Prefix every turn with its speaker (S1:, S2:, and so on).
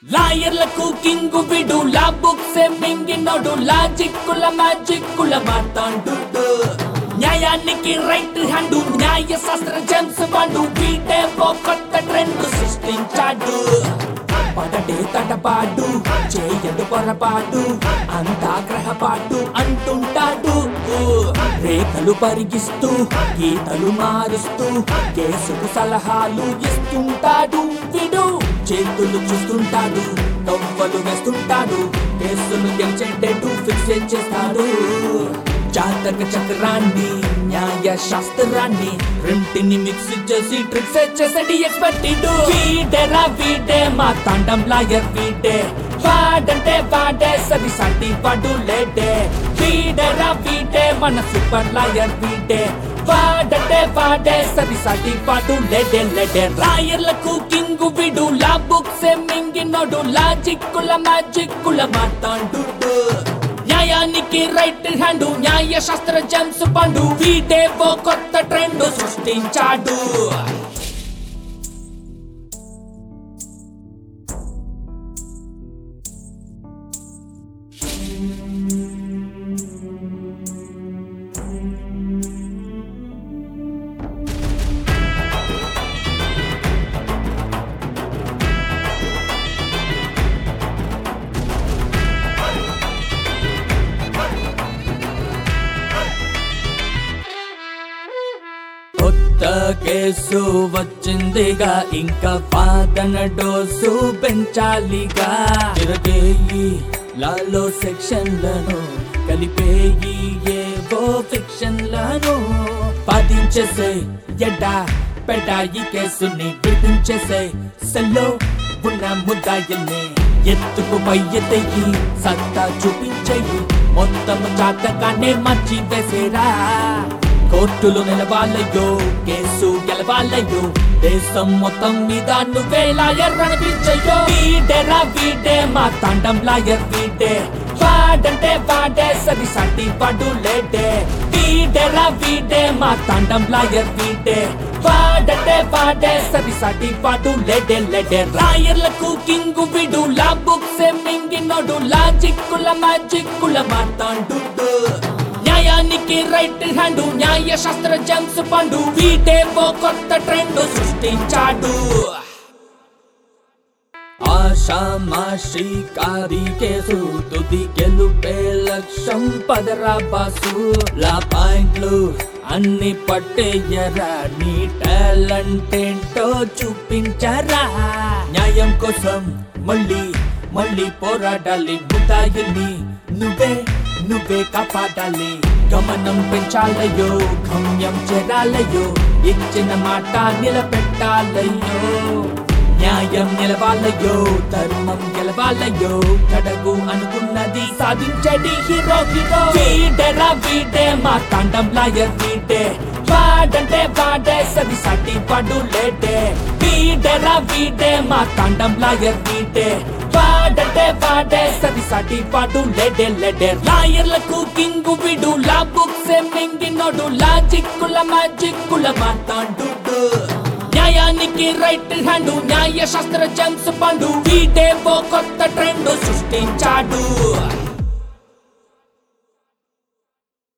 S1: లాయర్లకు king విడు లా books మింగినోడు లాజిక్కుల మ్యాజిక్కుల మాతాండు న్యాయానికి right hand న్యాయ శాస్త్ర జెమ్స్ వాడు వీటే ఓ కొత్త ట్రెండ్ సృష్టించాడు పడటే తటపాటు చేయడు పొరపాటు అంతా గ్రహపాటు అంటుంటాడు రేఖలు పరిగిస్తూ గీతలు మారుస్తూ కేసుకు సలహాలు ఇస్తుంటాడు విడు చేతులు చూస్తుంటాడు నవ్వలు వేస్తుంటాడు కేసులు గెలిచేటట్టు ఫిక్స్ చేస్తాడు జాతక చక్రాన్ని న్యాయ శాస్త్రాన్ని రెంటిని మిక్స్ చేసి ట్రిక్స్ చేసేది ఎక్స్పర్ట్ వీడేరా వీడే మా తాండం లాయర్ వీడే వాడంటే వాడే సరి సాటి వాడు లేడే వీడేరా వీడే మన సూపర్ లాయర్ వీడే వాడంటే వాడే సరి సాటి వాడు లేడే లేడే లాయర్లకు కింగు విడు లా బుక్స్ మింగినోడు లాజిక్కుల మ్యాజిక్కుల మాతాండు న్యాయానికి రైట్ హ్యాండ్ న్యాయ శాస్త్ర జెమ్స్ పండు వీటే ఓ కొత్త ట్రెండ్ సృష్టించాడు కొత్త కేసు వచ్చిందిగా ఇంకా వాదన డోసు పెంచాలిగా తిరగేయి లాలో సెక్షన్లను కలిపేయి ఏవో ఫిక్షన్లను పాటించేసే ఎడా పెడాయి కేసుని విడిపించేసే సెల్లో ఉన్న ముద్దాయిల్ని ఎత్తుకు పై ఎత్తయి సత్తా చూపించేయి మొత్తం చాతకానే మర్చి వేసేరా కోర్టులు నిలవాలయ్యో కేసు గెలవాలయ్యో దేశం మొత్తం మీద నువ్వే లాయర్ అనిపించయ్యో వీడేరా వీడే మా తాండం లాయర్ వీడే వాడంటే వాడే సరి సాటి వాడు లేడే వీడేరా వీడే మా తాండం లాయర్ వీడే వాడంటే వాడే సరి సాటి వాడు లేడే లేడే లాయర్లకు కింగు విడు లా బుక్స్ మింగినోడు లాజిక్కుల మ్యాజిక్కుల మాతాండు న్యాయానికి రైట్ హ్యాండ్ న్యాయ శాస్త్ర జెమ్స్ పండు వీటే ఓ కొత్త ట్రెండ్ సృష్టించాడు ఆషామాషి కారి కేసు తుది గెలుపే లక్ష్యం పదరా బాసు లా పాయింట్లు అన్ని పట్టేయరా నీ టాలెంట్ ఏంటో చూపించరా న్యాయం కోసం మళ్ళీ మళ్ళీ పోరాడాలి ముతాయిని నువ్వే నువ్వే కాపాడాలి గమనం పెంచాలయ్యో గమ్యం చేరాలయ్యో ఇచ్చిన మాట నిలబెట్టాలయ్యో న్యాయం నిలవాలయ్యో ధర్మం గెలవాలయ్యో కడగు అనుకున్నది సాధించడి హీరో హీరో వీడేరా వీడే మా తాండం లాయర్ వీడే వాడంటే వాడే సరి సాటి వాడు లేడే వీడేరా వీడే మా తాండం లాయర్ వీడే వాడంటే వాడే సరి సాటి వాడు లేడే లేడే లాయర్లకు కింగు విడు లా బుక్స్ మింగినోడు లాజిక్కుల మ్యాజిక్కుల మాతాండు న్యాయానికి రైట్ హ్యాండ్ న్యాయ శాస్త్ర జెమ్స్ పండు వీటే ఓ కొత్త ట్రెండ్ సృష్టించాడు